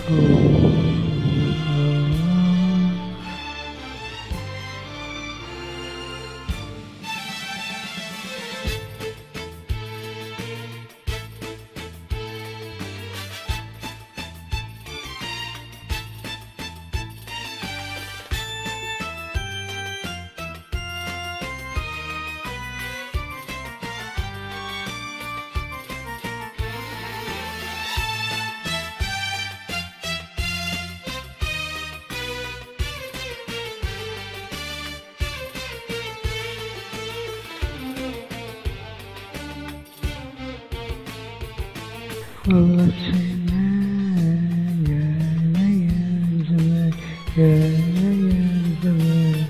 والله زمان يا ليال زمان يا ليال زمان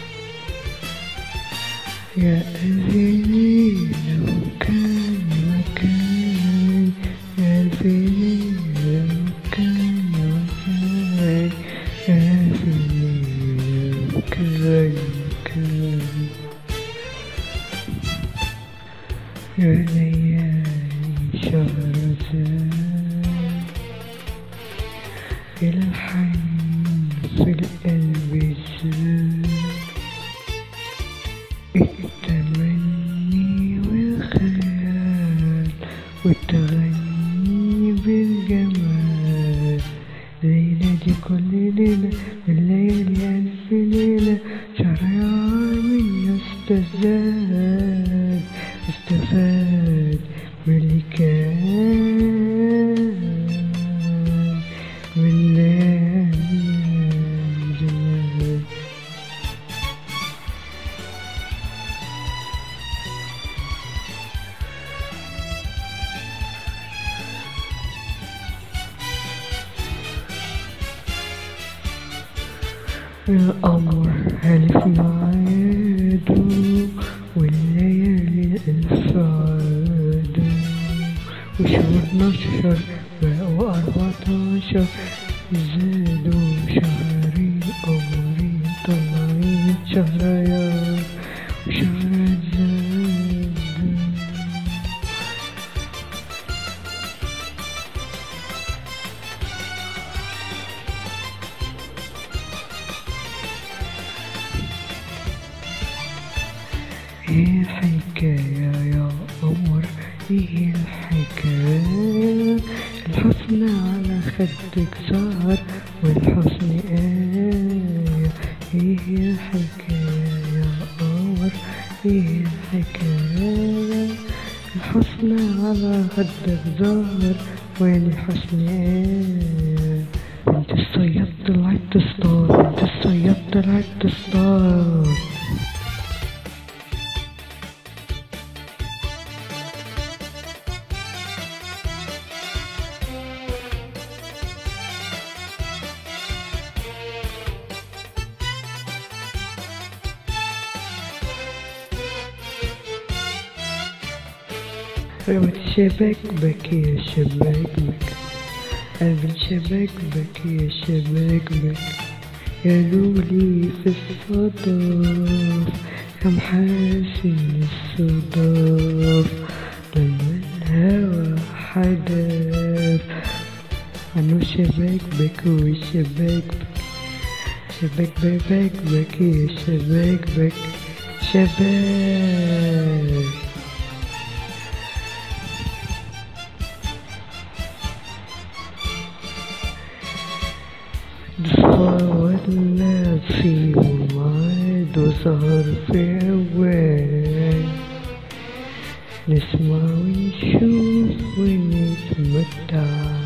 يا أزيني لو كان مكاني يا أزيني لو كان مكاني يا أزيني لو كان مكاني يا ليالي شهرزاد الحنين في القلب زاد التمني والخيال والتغني بالجمال ليلة دي كل ليلة من ليالي ألف ليلة شهر عام يستزاد استفاد من اللي كان من ليالي زمان القمر هالف ميعاده والليالي ألف عاده وشهور اتناشر بقوا أربعتاشر زادوا شهرين قمرين طالعين شهريار وشهرات زادوا ايه الحكاية يا قمر ايه الحكاية الحزن على خدك ظهر والحزن آية ايه الحكاية يا قمر ايه الحكاية الحزن على خدك ظهر والحزن آية انت الصياد طلعت تصطاد انت الصياد طلعت تصطاد رمت الشباك بكي يا شباك بك قلب الشباك بكي يا شباك بك يا لولي في الصدف يا محاسن الصدف لما الهوى حدف عنو شباك بك والشباك بك شباك بك بك يا شباك بك شباك صار في ومعاد وسهر في أوان نسمع ونشوف ونتمتع